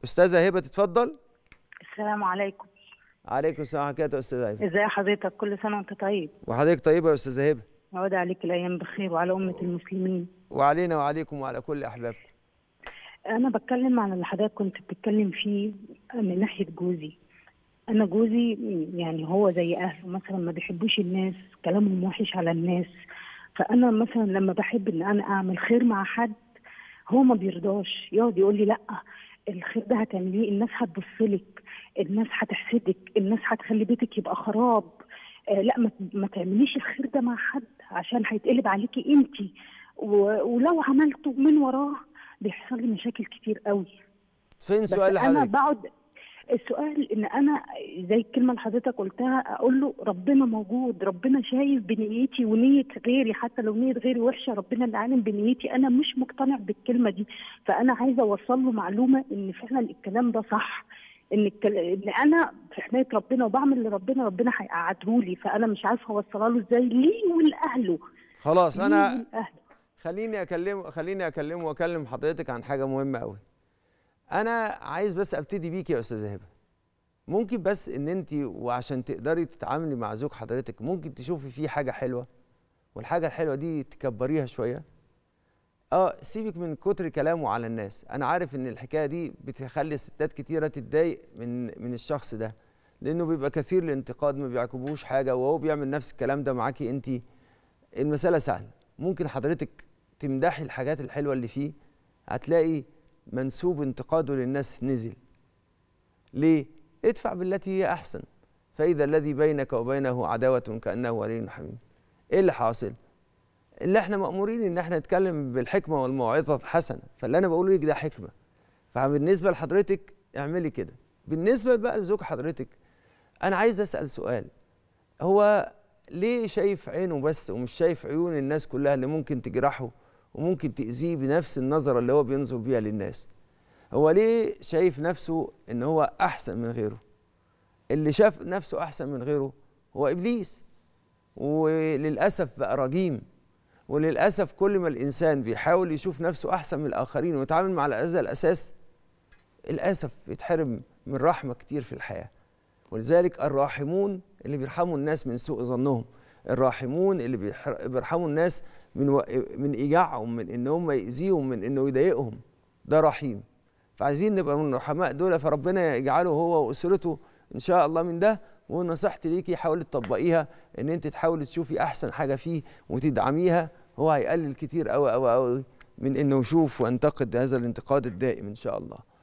استاذه هبه تتفضل السلام عليكم عليكم السلام ورحمه الله استاذه هبه ازي حضرتك كل سنه وانت طيب وحضرتك طيبه يا استاذه هبه عود عليك الايام بخير وعلى امه المسلمين وعلينا وعليكم وعلى كل احبابكم انا بتكلم عن اللي حضرتك كنت بتتكلم فيه من ناحيه جوزي انا جوزي يعني هو زي اهله مثلا ما بيحبوش الناس كلامهم وحش على الناس فانا مثلا لما بحب ان انا اعمل خير مع حد هو ما بيرضاش يقعد يقول لي لا الخير ده هتعمليه الناس هتبص لك الناس هتحسدك الناس هتخلي بيتك يبقى خراب آه لا ما, ما تعمليش الخير ده مع حد عشان هيتقلب عليكي انت ولو عملته من وراه بيحصل لي مشاكل كتير قوي فين سؤال انا حضرتك بقعد السؤال ان انا زي الكلمه اللي حضرتك قلتها اقول له ربنا موجود ربنا شايف بنيتي ونيه غيري حتى لو نيه غيري وحشه ربنا اللي عالم بنيتي انا مش مقتنع بالكلمه دي فانا عايزه اوصل له معلومه ان فعلا الكلام ده صح ان الكل... ان انا في حمايه ربنا وبعمل لربنا ربنا هيقعده لي فانا مش عارفه اوصلها له ازاي ليه ولاهله خلاص ليه انا ولأهله. خليني اكلم خليني اكلمه واكلم حضرتك عن حاجه مهمه قوي انا عايز بس ابتدي بيك يا استاذه هبه ممكن بس ان انت وعشان تقدري تتعاملي مع زوج حضرتك ممكن تشوفي فيه حاجه حلوه والحاجه الحلوه دي تكبريها شويه اه سيبك من كتر كلامه على الناس انا عارف ان الحكايه دي بتخلي ستات كتيره تتضايق من من الشخص ده لانه بيبقى كثير الانتقاد ما بيعجبوش حاجه وهو بيعمل نفس الكلام ده معاكي انت المساله سهله ممكن حضرتك تمدحي الحاجات الحلوه اللي فيه هتلاقي منسوب انتقاده للناس نزل ليه ادفع بالتي هي احسن فاذا الذي بينك وبينه عداوه كانه ولي حميم ايه اللي حاصل اللي احنا مامورين ان احنا نتكلم بالحكمه والموعظه الحسنه فاللي انا بقوله لك ده حكمه فبالنسبه لحضرتك اعملي كده بالنسبه بقى لزوج حضرتك انا عايز اسال سؤال هو ليه شايف عينه بس ومش شايف عيون الناس كلها اللي ممكن تجرحه وممكن تأذيه بنفس النظرة اللي هو بينظر بيها للناس هو ليه شايف نفسه ان هو احسن من غيره اللي شاف نفسه احسن من غيره هو ابليس وللاسف بقى رجيم وللاسف كل ما الانسان بيحاول يشوف نفسه احسن من الاخرين ويتعامل مع هذا الاساس للاسف يتحرم من رحمه كتير في الحياه ولذلك الراحمون اللي بيرحموا الناس من سوء ظنهم الراحمون اللي بيحر- بيرحموا الناس من و... من ايجاعهم من ان هم يأذيهم من انه يضايقهم ده رحيم فعايزين نبقى من الرحماء دول فربنا يجعله هو واسرته ان شاء الله من ده ونصيحتي ليكي حاولي تطبقيها ان انت تحاولي تشوفي احسن حاجه فيه وتدعميها هو هيقلل كتير قوي قوي قوي من انه يشوف وينتقد هذا الانتقاد الدائم ان شاء الله